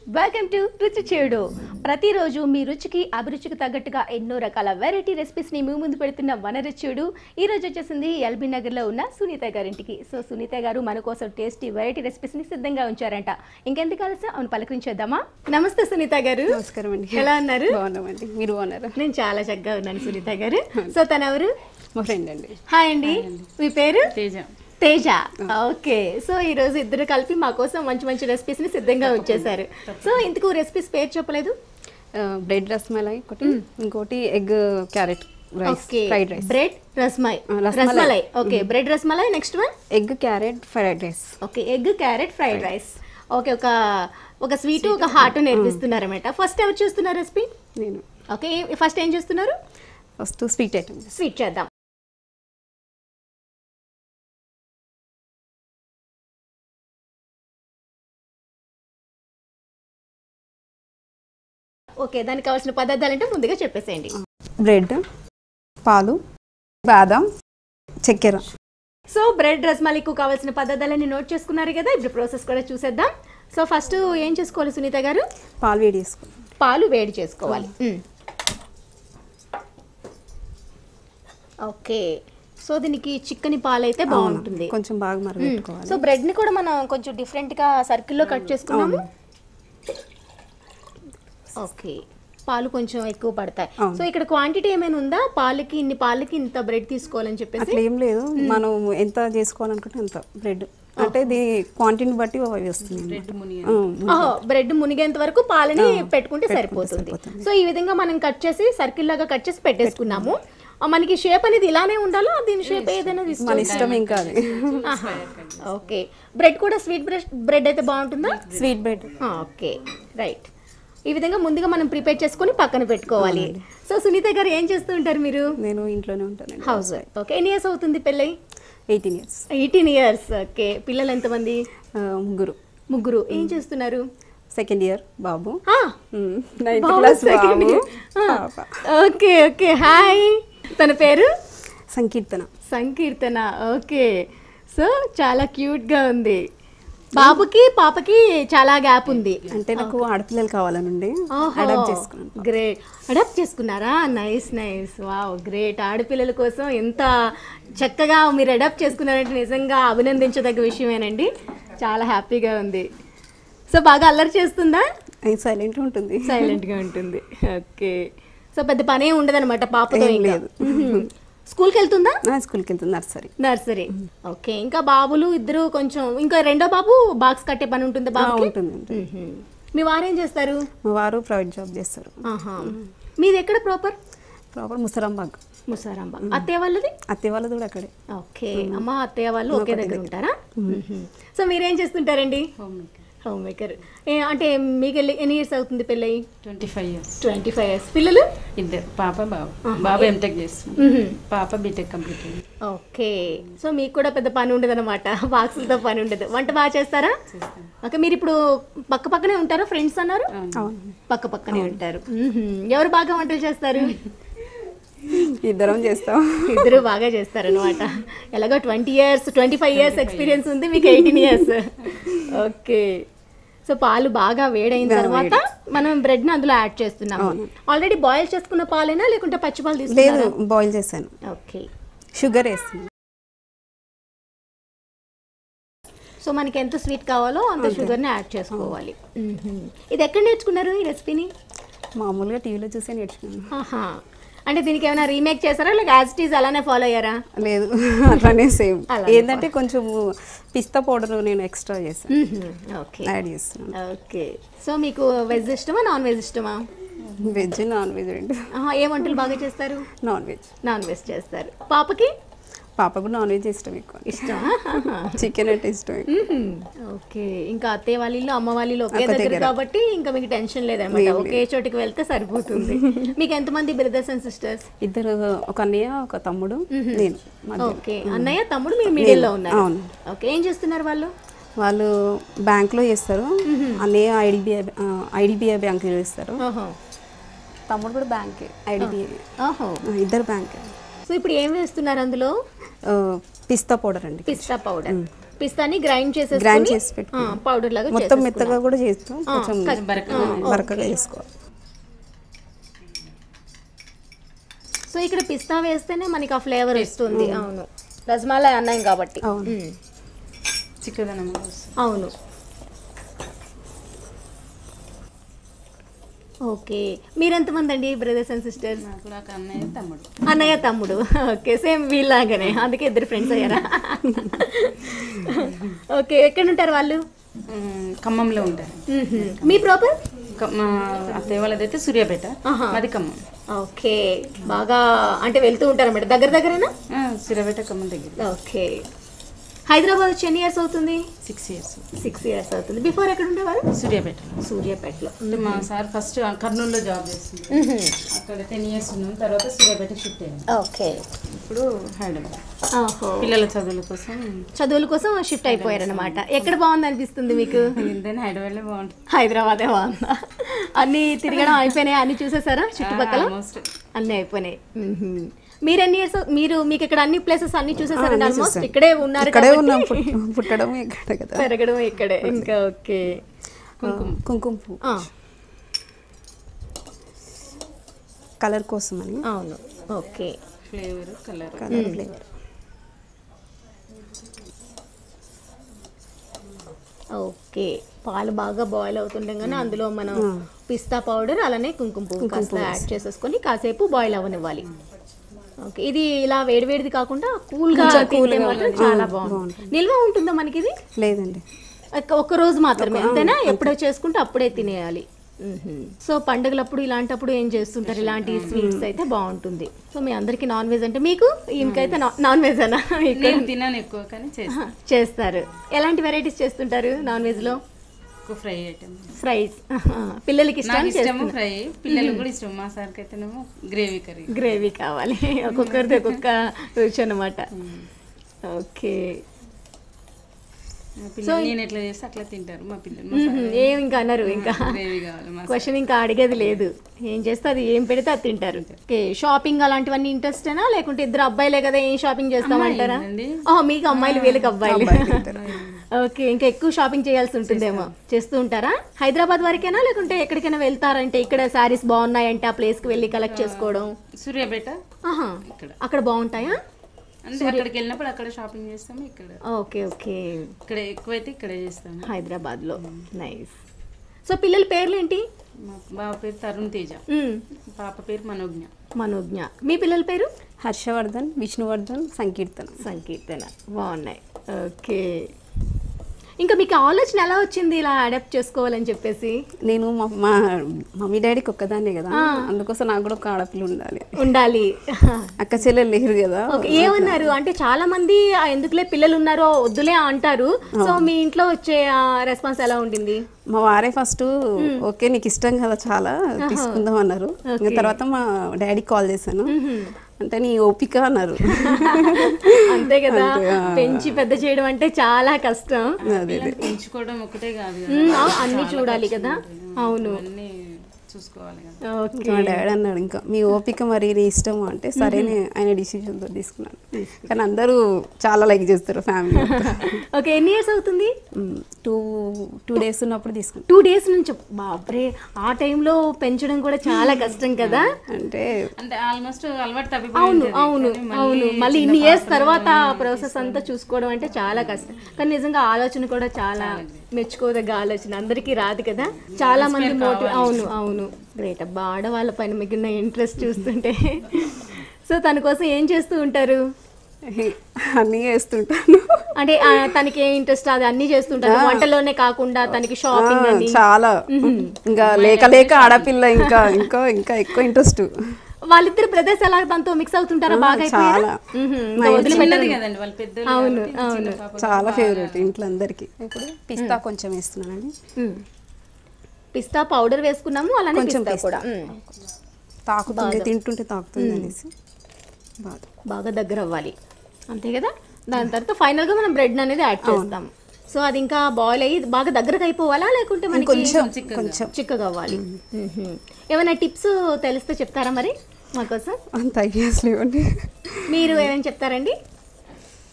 Welcome to రుచి చేడు ప్రతిరోజు మీ రుచికి అభిరుచికి తగ్గట్టుగా ఎన్నో రకాల వెరైటీ రెసిపీస్ని మీ ముందు పెడుతున్న మన రుచిడు ఈ రోజు వచ్చేసింది ఎల్బీ నగర్లో ఉన్న సునీత గారింటికి సో సునీత గారు మన కోసం టేస్టీ వెరైటీ రెసిపీస్ని సిద్ధంగా ఉంచారంట ఇంకెందుకు కలిసి అవును పలకరించేద్దామా నమస్తే సునీత గారు నమస్కారం అండి ఎలా ఉన్నారు బాగున్నామండి మీరు బాగున్నారా నేను చాలా చక్కగా ఉన్నాను సునీత గారు సో తను ఎవరు మా ఫ్రెండ్ అండి హాయ్ అండి మీ పేరు తేజ తేజ ఓకే సో ఈ రోజు ఇద్దరు కలిపి మా కోసం మంచి మంచి రెసిపీస్ ని సిద్ధంగా ఉంచేశారు సో ఇందుకు రెసిపీస్ పేరు చెప్పలేదు బ్రెడ్ రస్మలై ఒకటి ఇంకోటి egg carrot rice okay fried rice bread rasmalai ఆ, rasmalai. Rasmalai okay bread rasmalai next one egg carrot fried rice okay egg carrot fried rice okay ఒక ఒక స్వీట్ ఒక హాట్ నేర్పిస్తున్నారన్నమాట ఫస్ట్ ఎవరు చేస్తున్నారు రెసిపీ నేను ఓకే ఫస్ట్ ఏం చేస్తున్నారు ఫస్ట్ స్వీట్ ఐటమ్స్ స్వీట్ చేద్దాం ఓకే దానికి కావాల్సిన పదార్థాలు అంటే ముందుగా చెప్పేసేయండి బ్రెడ్ పాలు బాదం చక్కెర సో బ్రెడ్ రస్మాలికు కావాల్సిన పదార్థాలన్నీ నోట్ చేసుకున్నారు కదా ఇప్పుడు ప్రాసెస్ కూడా చూసేద్దాం సో ఫస్ట్ ఏం చేసుకోవాలి సునీత గారు పాలు వేడి చేసుకో పాలు వేడి చేసుకోవాలి మ్. ఓకే సో దీనికి చిక్కని పాలు అయితే బాగుంటుంది కొంచెం బాగా మరగెట్టుకోవాలి సో బ్రెడ్ ని కూడా మనం కొంచెం డిఫరెంట్ గా సర్కిల్లో కట్ చేసుకున్నాము ఓకే పాలు కొంచెం ఎక్కువ పడతాయి అవును. సో ఇక్కడ క్వాంటిటీ ఏమైనా ఉందా పాలకి ఇన్ని పాలకి ఇంత బ్రెడ్ తీసుకోవాలని చెప్పేసి అట్లా ఏం లేదు మనం ఎంత చేసుకోవాలనుకుంటే అంత బ్రెడ్ అంటే ఇది క్వాంటిటీని బట్టి అవి వస్తుంది ఆ, ఓహో బ్రెడ్ మునిగేంత వరకు పాలని పెట్టుకుంటే సరిపోతుంది సో ఈ విధంగా మనం కట్ చేసి సర్కిల్ లాగా కట్ చేసి పెట్టేసుకున్నాము ఆ, మనకి షేప్ అనేది ఇలానే ఉండాలా దీని షేప్ ఏదైనా మన తీసుకో ఇష్టం ఇంకా అది ఓకే బ్రెడ్ కూడా స్వీట్ బ్రెడ్ బ్రెడ్ అయితే బాగుంటుందా స్వీట్ బ్రెడ్ ఆ, ఓకే రైట్ ఈ విధంగా ముందుగా మనం ప్రిపేర్ చేసుకొని పక్కన పెట్టుకోవాలి సో సునీత గారు ఏం చేస్తూ ఉంటారు మీరు నేను ఇంట్లోనే ఉంటానండి హౌస్ వైఫ్ ఓకే ఎన్ని ఇయర్స్ అవుతుంది పెళ్ళై eighteen years eighteen years okay పిల్లలు ఎంతమంది ముగ్గురు ముగ్గురు ఏం చేస్తున్నారు సెకండ్ ఇయర్ బాబు ఆ, నైన్త్ బాబు క్లాస్ second బాబు year. ఆ, పాప ఓకే ఓకే హాయ్ తన పేరు సంకీర్తన సంకీర్తన ఓకే సో చాలా క్యూట్ గా ఉంది బాబుకి పాపకి చాలా గ్యాప్ ఉంది అంటే నాకు ఆడపిల్లలు కావాలనండి అడాప్ట్ చేసుకున్నాను గ్రేట్ అడాప్ట్ చేసుకున్నారా నైస్ నైస్ వావ్ గ్రేట్ ఆడపిల్లల కోసం ఎంత చక్కగా మీరు అడాప్ట్ చేసుకున్నారంటే నిజంగా అభినందించదగ్గ విషయమేనండి చాలా హ్యాపీగా ఉంది సో బాగా అల్లరి చేస్తుందా అది సైలెంట్ ఉంటుంది సైలెంట్ గా ఉంటుంది ఓకే సో పెద్ద పనే ఉండదన్నమాట పాపతో ఏం ఇంకా. లేదు. మ్మ్. స్కూల్కి వెళ్తుందా నా స్కూల్కి వెళ్తుంది నర్సరీ నర్సరీ ఓకే ఇంకా బాబులు ఇద్దరు కొంచెం ఇంకా రెండో బాబు బాక్స్ కట్టే పని ఉంటుందా బాబు ఉంటుంది ఉంటుంది. మీ వారు ఏం చేస్తారు మా వారు ప్రైవేట్ జాబ్ చేస్తారు ఆహా మీది ఎక్కడ ప్రాపర్ ప్రాపర్ ముసరాంబాగ్ ముసారాంబ అత్తయ్య వాళ్ళది అత్తయ్య వాళ్ళది కూడా అక్కడే ఓకే అమ్మ అత్తయ్య వాళ్ళు ఒకే దగ్గర ఉంటారా సో మీరేం చేస్తుంటారండి హోమ్ మేకర్ అంటే మీకు ఎల్లి- ఎన్ని ఇయర్స్ అవుతుంది పెళ్ళి twenty five years twenty five years పిల్లలు ఇద్దరు పాప బాబు బాబు ఎంటెక్ చేస్తున్నాడు మ్మ్. పాప బీటెక్ కంప్లీట్ అయింది ఓకే సో మీకు కూడా పెద్ద పని ఉండదు అనమాట బాక్సులతో పని ఉండదు వంట బాగా చేస్తారా ఓకే మీరు ఇప్పుడు పక్క పక్కనే ఉంటారా ఫ్రెండ్స్ అన్నారు అవును పక్క పక్కనే ఉంటారు మ్మ్హ్మ్. ఎవరు బాగా వంటలు చేస్తారు ఇద్దరం చేస్తాం ఇద్దరు బాగా చేస్తారు అనమాట ఎలాగో twenty years twenty five years experience ఉంది మీకు ఎయిటీన్ ఇయర్స్ ఓకే సో పాలు బాగా వేడైన తర్వాత మనం బ్రెడ్ ని అందులో యాడ్ చేస్తున్నాము ఆల్రెడీ బాయిల్ చేసుకున్న పాలేనా లేకుంటే పచ్చి పాలు లేదు తీసుకున్నారా బాయిల్ చేశాను ఓకే షుగర్ వేస్తాను సో మనకి ఎంత స్వీట్ కావాలో అంత షుగర్ని యాడ్ చేసుకోవాలి మ్మ్హ్మ్. ఇది ఎక్కడ నేర్చుకున్నారు ఈ రెసిపీని మామూలుగా టీవీలో చూసే నేర్చుకున్నాను ఆహా అంటే దీనికి ఏమైనా రీమేక్ చేశారా లేక యాజ్ ఇట్ ఈజ్ అలానే ఫాలో అయ్యారా లేదు అట్లానే సేమ్ అలానే ఏంటంటే కొంచెం పిస్తా పౌడర్ నేను ఎక్స్ట్రా చేశాను మ్మ్హ్మ్. ఓకే యాడ్ చేస్తున్నాను ఓకే సో మీకు వెజ్ ఇష్టమా నాన్ వెజ్ ఇష్టమా వెజ్ నాన్ వెజ్ రెండు ఆహా, ఏ వంటలు బాగా చేస్తారు నాన్ వెజ్ నాన్ వెజ్ చేస్తారు పాపకి పాపకు నాన్ వెజ్ ఇష్టం ఎక్కువ ఇష్టమా చికెన్ అంటే ఇష్టం ఎక్కువ. మ్మ్హ్మ్. ఓకే ఇంకా అత్తయ్య వాళ్ళ ఇల్లు అమ్మ వాళ్ళ ఇల్లు ఒకే ఒక దగ్గర దగ్గర. కాబట్టి ఇంకా మీకు టెన్షన్ లేదన్నమాట ఒకే చోటికి వెళ్తే సరిపోతుంది మీకు ఎంతమంది బ్రదర్స్ అండ్ సిస్టర్స్ ఇద్దరు ఒక అన్నయ్య ఒక తమ్ముడు నేను మధ్య ఓకే అన్నయ్య తమ్ముడు మీరు మిడిల్ లో ఉన్నారు అవును. ఓకే ఏం చేస్తున్నారు వాళ్ళు వాళ్ళు బ్యాంక్లో చేస్తారు అన్నయ్య ఐడిబిఐ ఐడిబిఐ బ్యాంక్లో చేస్తారు ఓహో తమ్ముడు కూడా బ్యాంకే ఐడిబిఐ ఓహో ఇద్దరు బ్యాంకే సో ఇప్పుడు ఏం వేస్తున్నారు అందులో పిస్తా పౌడర్ అండి పిస్తా పౌడర్ పిస్తాని గ్రైండ్ చేసేసి గ్రైండ్ చేసి పెట్టుకున్నాం. పౌడర్ లాగా మొత్తం చేసేసుకున్నాం. మెత్తగా కూడా చేస్తాం కొంచెం కట్- బరకగా బరకగా చేసుకోవాలి సో ఇక్కడ పిస్తా వేస్తేనే మనకి ఆ ఫ్లేవర్ వస్తుంది అవును రజ్మాలా అన్నాం కాబట్టి అవును. మ్మ్. చిక్కదనం కూడా వస్తుంది అవును ఓకే మీరెంతమంది అండి బ్రదర్స్ అండ్ సిస్టర్స్ నాకు కూడా ఒక అన్నయ్య తమ్ముడు అన్నయ్య తమ్ముడు ఓకే సేమ్ వీళ్ళలాగానే అందుకే ఇద్దరు ఫ్రెండ్స్ అయ్యారా ఓకే ఎక్కడ ఉంటారు వాళ్ళు ఉమ్, ఖమ్మంలో ఉంటారు మ్మ్హ్మ్. మీ ప్రాపర్ క- మా అత్తయ్య వాళ్ళదైతే సూర్యాపేట ఆహా. మాది ఖమ్మం ఓకే బాగా అంటే వెళ్తూ ఉంటారు అన్నమాట దగ్గర దగ్గరేనా ఆ, సూర్యాపేట ఖమ్మం దగ్గర ఓకే హైదరాబాద్ వచ్చి ఎన్ని ఇయర్స్ అవుతుంది సిక్స్ ఇయర్స్ సిక్స్ ఇయర్స్ అవుతుంది బిఫోర్ ఎక్కడ ఉండేవారు సూర్యాపేట సూర్యాపేటలో అంటే మా సార్ ఫస్ట్ కర్నూలులో జాబ్ చేస్తుంది అక్కడ టెన్ ఇయర్స్ ఉన్నాం తర్వాత సూర్యాపేట షిఫ్ట్ అయ్యాం ఓకే ఇప్పుడు హైదరాబాద్ ఓహో పిల్లల చదువుల కోసం చదువుల కోసం షిఫ్ట్ అయిపోయారనమాట ఎక్కడ బాగుంది అనిపిస్తుంది మీకు ఎంతైనా హైదరాబాద్లో బాగుంటుంది హైదరాబాదే బాగుందా అన్ని తిరగడం అయిపోయినాయి అన్ని చూసేసారా చుట్టుపక్కల ఆల్మోస్ట్ అన్ని అయిపోయినాయి మ్మ్హ్మ్. మీరు ఎన్ని ఇయర్స్ మీరు మీకు ఇక్కడ అన్ని ప్లేసెస్ అన్ని చూసేసారండి అన్ని ఆల్మోస్ట్ చూసాను. ఇక్కడే ఉన్నారు ఇక్కడే కాబట్టి ఉన్నాం పుట్- పుట్టడం ఇక్కడ కదా పెరగడం ఇక్కడే ఇంకా ఓకే కుంకుమ కుంకుమ పువ్వు ఆ, కలర్ కోసం అని అవును okay flavour colour colour flavour okay పాలు బాగా బాయిల్ అవుతుండగానే అందులో మనం పిస్తా పౌడర్ అలానే కుంకుమ పువ్వు కాస్త యాడ్ చేసేసుకొని కాసేపు బాయిల్ అవ్వనివ్వాలి ఓకే ఇది ఇలా వేడివేడిది కాకుండా కూల్గా తింటే మాత్రం చాలా బాగుంటుంది నిల్వ ఉంటుందా మనకి ఇది లేదండి ఒక్క- ఒక్క రోజు మాత్రమే అంతేనా ఎప్పుడో చేసుకుంటే అప్పుడే తినేయాలి సో పండుగలప్పుడు ఇలాంటప్పుడు ఏం చేస్తుంటారు ఇలాంటి స్వీట్స్ అయితే బాగుంటుంది సో మీ అందరికి నాన్ వెజ్ అంటే మీకు ఈమెకైతే నాన్ వెజ్ అనా నేను తిన్నాను ఎక్కువ కానీ చేస్తాను చేస్తారు ఎలాంటి వెరైటీస్ చేస్తుంటారు నాన్ వెజ్ లో ఎక్కువ ఫ్రై ఐటమ్ ఫ్రైస్ పిల్లలకి నాకు ఇష్టం ఇష్టము ఫ్రై పిల్లలకు కూడా ఇష్టం మా సార్కి అయితేనేమో గ్రేవీ కర్రీ గ్రేవీ కావాలి ఒక్కొక్కరిది ఒక్కొక్క రుచి అనమాట ఓకే మా పిల్లలు నేను ఎట్లా చేస్తే అట్లా తింటారు మా పిల్లలు మా సార్ ఏం ఇంకా అన్నారు ఇంకా గ్రేవీ కావాలి మా క్వశ్చన్ ఇంకా అడిగేది లేదు ఏం చేస్తే అది ఏం పెడితే అది తింటారు ఓకే షాపింగ్ అలాంటివన్నీ ఇంట్రెస్టేనా లేకుంటే ఇద్దరు అబ్బాయిలే కదా ఏం షాపింగ్ చేస్తామంటారా ఏంటండి? ఓ మీకు అమ్మాయిలు వీళ్ళకి అబ్బాయిలు ఓకే ఇంకా ఎక్కువ షాపింగ్ చేయాల్సి ఉంటుందేమో చేస్తూ ఉంటారా హైదరాబాద్ వరకేనా లేకుంటే ఎక్కడికైనా వెళ్తారంటే ఇక్కడ శారీస్ బాగున్నాయంటే ఆ ప్లేస్ కి వెళ్ళి కలెక్ట్ చేసుకోవడం సూర్యాపేట ఆహా ఇక్కడ అక్కడ బాగుంటాయా అంటే అక్కడికి వెళ్ళినప్పుడు అక్కడ షాపింగ్ చేస్తాము ఇక్కడ ఓకే ఓకే ఇక్కడ ఎక్కువైతే ఇక్కడే చేస్తాము హైదరాబాద్ లో నైస్ సో పిల్లల పేర్లు ఏంటి మా బావ పేరు తరుణ్ తేజ మ్మ్. పాప పేరు మనోజ్ఞ మనోజ్ఞ మీ పిల్లల పేరు హర్షవర్ధన్ విష్ణువర్ధన్ సంకీర్తన సంకీర్తన బాగున్నాయి ఓకే ఇంకా మీకు ఆలోచన ఎలా వచ్చింది ఇలా అడాప్ట్ చేసుకోవాలని చెప్పేసి నేను మా మా మమ్మీ డాడీకి ఒక్కదాన్నే కదా అందుకోసం నాకు కూడా ఒక ఆడపిల్ల ఉండాలి ఉండాలి అక్క చెల్లెలు లేరు కదా ఓకే ఏమన్నారు అంటే చాలా మంది "ఆ, ఎందుకులే పిల్లలు ఉన్నారో వద్దులే అంటారు సో మీ ఇంట్లో వచ్చే రెస్పాన్స్ ఎలా ఉండింది మా వారే ఫస్ట్ ఓకే నీకు ఇష్టం కదా చాలా తీసుకుందాం అన్నారు ఇంకా తర్వాత మా డాడీకి కాల్ చేశాను అంటే నీ ఓపిక అన్నారు అంతే కదా అంతే, ఆ. పెంచి పెద్ద చేయడం అంటే చాలా కష్టం పిల్లల్ని పెంచుకోవడం ఒకటే కాదు కదా మ్మ్, అవు- అన్ని చూడాలి కదా అవును అన్నీ చూసుకోవాలి కదా ఓకే మా డాడీ అన్నాడు ఇంకా మీ ఓపిక మరి నీ ఇష్టం అంటే సరే నే- ఆయన డిసిషన్తో తీసుకున్నాను కానీ అందరూ చాలా లైక్ చేస్తారు ఫ్యామిలీ ఓకే ఎన్ని ఇయర్స్ అవుతుంది టూ టూ డేస్ ఉన్నప్పుడు తీసుకున్నాను టూ డేస్ నుంచి బాబ్రే ఆ టైంలో పెంచడం కూడా చాలా కష్టం కదా అంటే అంటే ఆల్మోస్ట్ అలవాటు అవును తప్పిపోయింది అవును అవును మళ్ళీ ఇన్ని ఇయర్స్ తర్వాత ప్రాసెస్ అంతా చూసుకోవడం అంటే చాలా కష్టం కానీ నిజంగా ఆలోచన కూడా చాలా మెచ్చుకోదగ్గ ఆలోచన అందరికీ రాదు కదా చాలా మంది మోటివ్ అవును అవును గ్రేట్ అబ్బా ఆడవాళ్ళ పైన మిగిలిన ఇంట్రెస్ట్ చూస్తుంటే సో తన కోసం ఏం చేస్తూ ఉంటారు అన్నీ వేస్తుంటాను అంటే ఆ, తనకి ఏ ఇంట్రెస్ట్ అది అన్ని చేస్తుంటారు వంటలోనే కాకుండా తనకి షాపింగ్ అని చాలా ఇంకా లేక లేక ఆడపిల్ల ఇంకా ఇంకా ఇంకా ఎక్కువ ఇంట్రెస్ట్ వాళ్ళిద్దరు బ్రదర్స్ ఎలా దాంతో మిక్స్ అవుతుంటారా బాగా అయిపోయారా? చాలా. మ్మ్. ఇంకా వదిలిపెట్టరు. చిన్నది కదండి వాళ్ళ పెద్దలు అవును కాబట్టి అవును చిన్న పాప చాలా ఫేవరెట్ ఇంట్లో అందరికి ఇప్పుడు పిస్తా కొంచెం వేస్తున్నానండి మ్మ్. పిస్తా పౌడర్ వేసుకున్నాము అలానే కొంచెం పిస్తా పిస్తా. కూడా మ్మ్. తాకుతుంది తింటుంటే తాకుతుంది అనేసి బాగా బాగా దగ్గర అవ్వాలి అంతే కదా దాని తర్వాత ఫైనల్ గా మనం బ్రెడ్ అనేది యాడ్ చేస్తాం సో అది ఇంకా బాయిల్ అయ్యి బాగా దగ్గరకు అయిపోవాలా లేకుంటే మనకి కొంచెం కొంచెం చిక్కగా అవ్వాలి మ్మ్. ఏమైనా టిప్స్ తెలిస్తే చెప్తారా మరి మాకోసం అంత ఐడియాస్ లేవండి మీరు ఏమైనా చెప్తారండి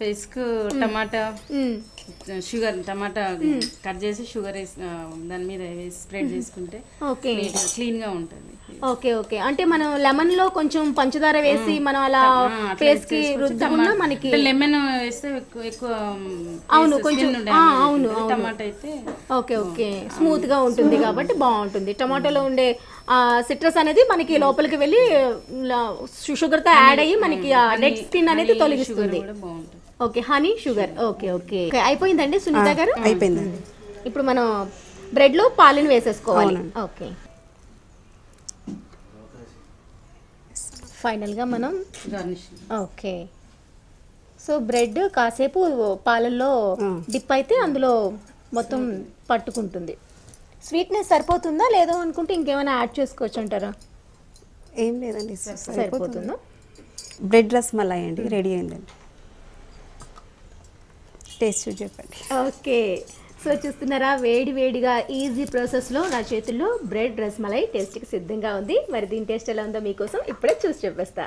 ఫేస్కు టమాటా మ్మ్. షుగర్ టమాటా కట్ చేసి షుగర్ వేసి ఆ, దాని మీద వేసి స్ప్రెడ్ చేసుకుంటే ఓకే క్లీన్ గా ఉంటుంది ఓకే ఓకే అంటే మనం లెమన్ లో కొంచెం పంచదార వేసి మనం అలా ఆ, అట్లా ఫేస్ కి చేసుకోవచ్చు. రుద్దుకున్నా టమా- మనకి అంటే లెమన్ వేస్తే ఎక్కువ ఎక్కువ అవును, కొంచెం- ఆ, అవును, అవును. టమాటా అయితే ఓకే ఓకే స్మూత్ గా ఉంటుంది కాబట్టి బాగుంటుంది టమాటోలో ఉండే సిట్రస్ అనేది మనకి లోపలికి వెళ్ళి షుగర్ తో యాడ్ అయ్యి మనకి ఆ డెడ్ స్కిన్ అనేది షుగర్ తొలగిస్తుంది కూడా బాగుంటుంది okay honey sugar okay okay okay, అయిపోయిందండి సునీత గారు అయిపోయిందండి ఇప్పుడు మనం బ్రెడ్ లో పాలను వేసేసుకోవాలి ఓకే ఫైనల్ గా మనం గార్నిష్ ఓకే సో బ్రెడ్ కాసేపు పాలల్లో ఆ. డిప్ అయితే అందులో మొత్తం పట్టుకుంటుంది స్వీట్నెస్ సరిపోతుందా లేదో అనుకుంటే ఇంకేమైనా యాడ్ చేసుకోవచ్చు అంటారా ఏం లేదండి సరిపోతుంది సరిపోతుందా బ్రెడ్ రస్ మలాయ్ అండి రెడీ అయిందండి టేస్ట్ చూసి చెప్పండి ఓకే సో చూస్తున్నారా వేడి వేడిగా ఈజీ ప్రాసెస్లో నా చేతుల్లో బ్రెడ్ రస్మలై టేస్ట్కి సిద్ధంగా ఉంది మరి దీని టేస్ట్ ఎలా ఉందో మీకోసం ఇప్పుడే చూసి చెప్పేస్తా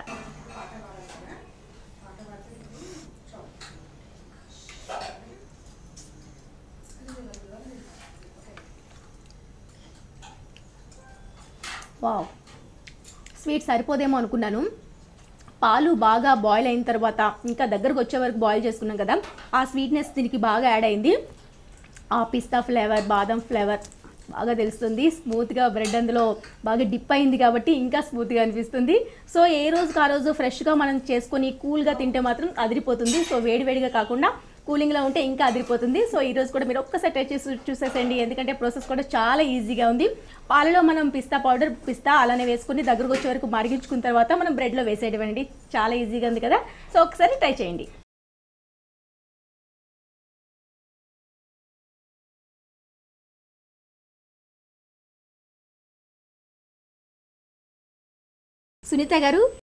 వావ్ స్వీట్ సరిపోదేమో అనుకున్నాను పాలు బాగా బాయిల్ అయిన తర్వాత ఇంకా దగ్గరకు వచ్చే వరకు బాయిల్ చేసుకున్నాం కదా ఆ స్వీట్నెస్ దీనికి బాగా యాడ్ అయింది ఆ పిస్తా ఫ్లేవర్ బాదం ఫ్లేవర్ బాగా తెలుస్తుంది స్మూత్గా బ్రెడ్ అందులో బాగా డిప్ అయింది కాబట్టి ఇంకా స్మూత్గా అనిపిస్తుంది సో ఏ రోజుకి ఆ రోజు ఫ్రెష్గా మనం చేసుకొని కూల్గా తింటే మాత్రం అదిరిపోతుంది సో వేడివేడిగా కాకుండా కూలింగ్లో ఉంటే ఇంకా అదిరిపోతుంది సో ఈ రోజు కూడా మీరు ఒక్కసారి ట్రై చేసి చూసేసండి ఎందుకంటే ప్రాసెస్ కూడా చాలా ఈజీగా ఉంది పాలలో మనం పిస్తా పౌడర్ పిస్తా అలానే వేసుకొని దగ్గరకు వచ్చే వరకు మరిగించుకున్న తర్వాత మనం బ్రెడ్లో వేసేయడం చాలా ఈజీగా ఉంది కదా సో ఒకసారి ట్రై చేయండి సునీత గారు